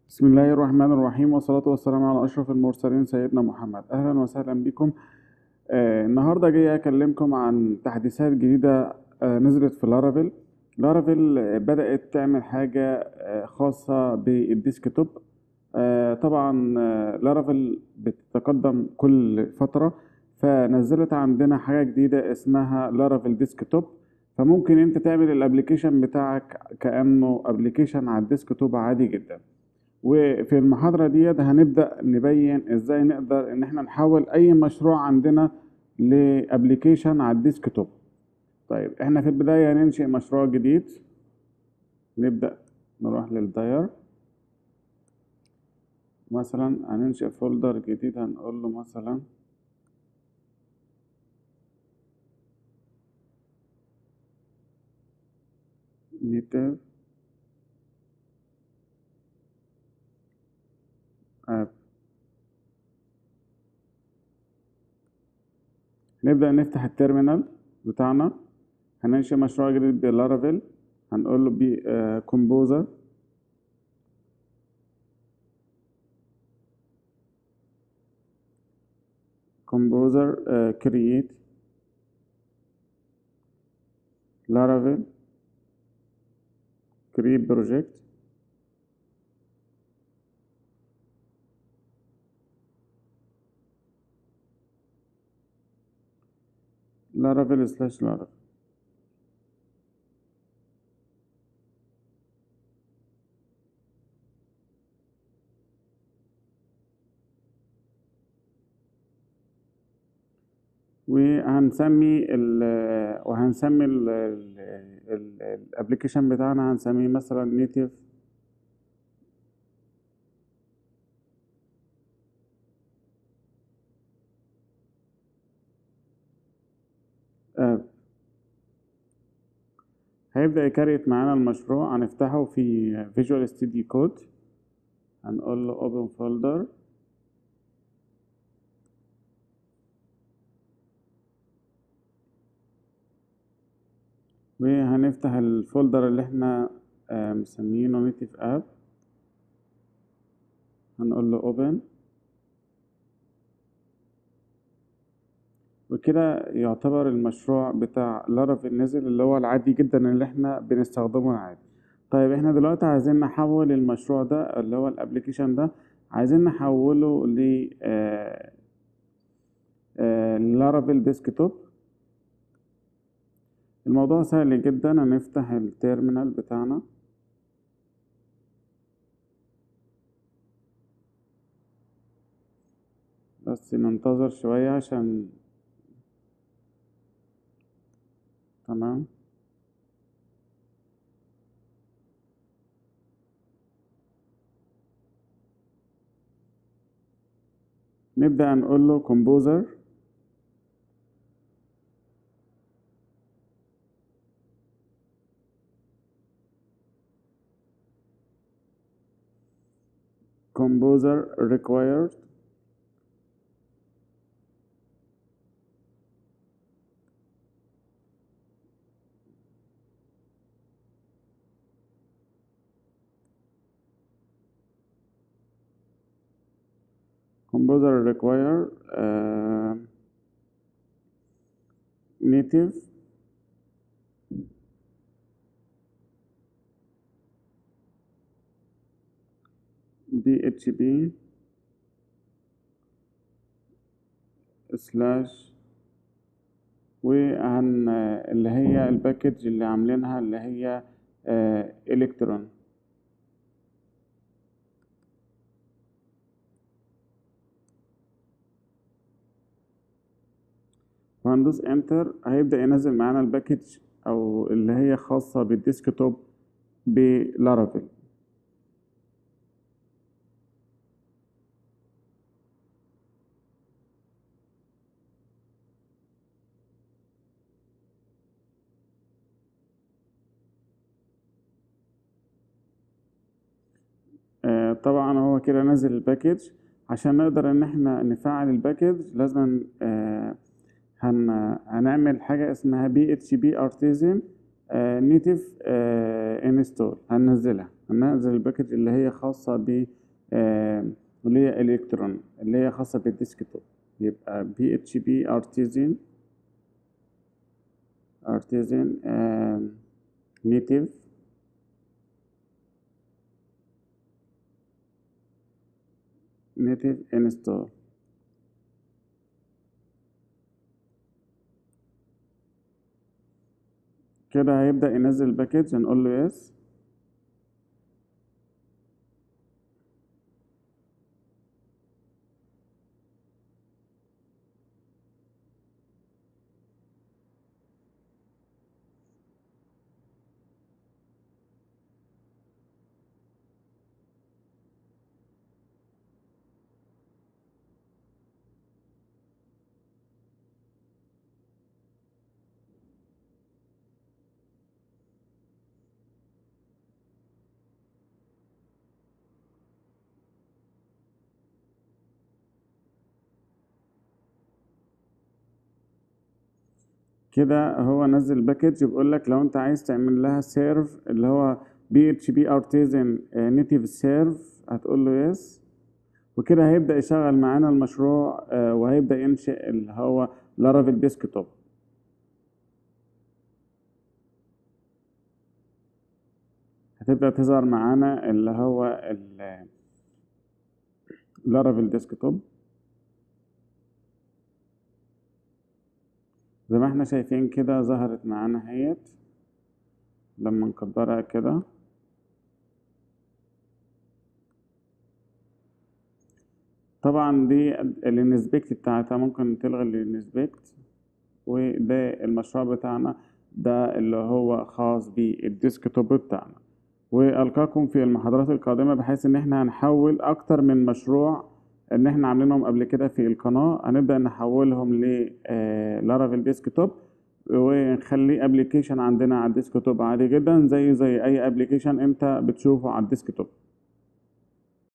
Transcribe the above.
بسم الله الرحمن الرحيم والصلاة والسلام على أشرف المرسلين سيدنا محمد أهلا وسهلا بكم آه النهاردة جاي أكلمكم عن تحديثات جديدة آه نزلت في لارافيل لارافيل آه، بدأت تعمل حاجة آه خاصة بالديسكتوب آه طبعا آه لارافيل بتتقدم كل فترة فنزلت عندنا حاجة جديدة اسمها لارافيل ديسكتوب فممكن انت تعمل الابليكيشن بتاعك كأنه ابليكيشن على الديسكتوب عادي جدا وفي المحاضرة ديت هنبدأ نبين ازاي نقدر ان احنا نحول اي مشروع عندنا لابليكيشن على الديسكتوب طيب احنا في البداية هننشئ مشروع جديد نبدأ نروح للداير مثلا هننشئ فولدر جديد هنقول له مثلا نيتف اب نبدأ نفتح التيرمينال بتاعنا هننشئ مشروع جديد باللارافيل هنقول له بي كومبوزر كومبوزر كرييت لارافيل كرييت بروجكت لارافيل سلاش لارافيل وهنسمي ال وهنسمي الابلكيشن بتاعنا هنسميه مثلا نيتيف اب هيبدأ يكريت معانا المشروع هنفتحه في فيجوال ستوديو كود هنقول له open folder وهنفتح الفولدر اللي احنا آه، مسمينه نيتيف اب هنقول له open وكده يعتبر المشروع بتاع لارافيل نزل اللي هو العادي جدا اللي احنا بنستخدمه العادي طيب احنا دلوقتي عايزين نحول المشروع ده اللي هو الابليكيشن ده عايزين نحوله ل آه، آه، لارافيل ديسكتوب الموضوع سهل جدا هنفتح التيرمينال بتاعنا بس ننتظر شوية عشان تمام نبدأ نقول له كومبوزر composer required composer require uh, native php سلاش وعن اللي هي الباكج اللي عاملينها اللي هي الكترون وهندوس انتر هيبدأ ينزل معانا الباكج او اللي هي خاصة بالديسكتوب بلارافيل آه، طبعا هو كده نزل الباكج عشان نقدر ان احنا نفعل الباكج لازم آه، هن هنعمل حاجة اسمها بي اتش بي ارتيزن نيتيف انستول هننزلها هننزل الباكج اللي هي خاصة ب آه، اللي هي الكترون اللي هي خاصة بالديسكتوب يبقى بي اتش بي ارتيزن ارتيزن نيتيف نيتيف انستول كده هيبدأ ينزل الباكج هنقول له يس كده هو نزل باكج بيقول لك لو انت عايز تعمل لها سيرف اللي هو بي اتش بي ارتيزن نيتيف سيرف هتقول له يس وكده هيبدأ يشغل معانا المشروع آه، وهيبدأ ينشئ اللي هو لارافيل ديسكتوب هتبدأ تظهر معانا اللي هو ال لارافيل ديسكتوب زي ما احنا شايفين كده ظهرت معانا اهيت لما نكبرها كده طبعا دي الانسبكت بتاعتها ممكن تلغي الانسبكت وده المشروع بتاعنا ده اللي هو خاص بالديسكتوب بتاعنا والقاكم في المحاضرات القادمه بحيث ان احنا هنحول اكتر من مشروع ان احنا عاملينهم قبل كده في القناه هنبدا نحولهم ل لارافيل ديسكتوب ونخليه ابلكيشن عندنا على الديسكتوب عادي جدا زي زي اي ابلكيشن انت بتشوفه على الديسكتوب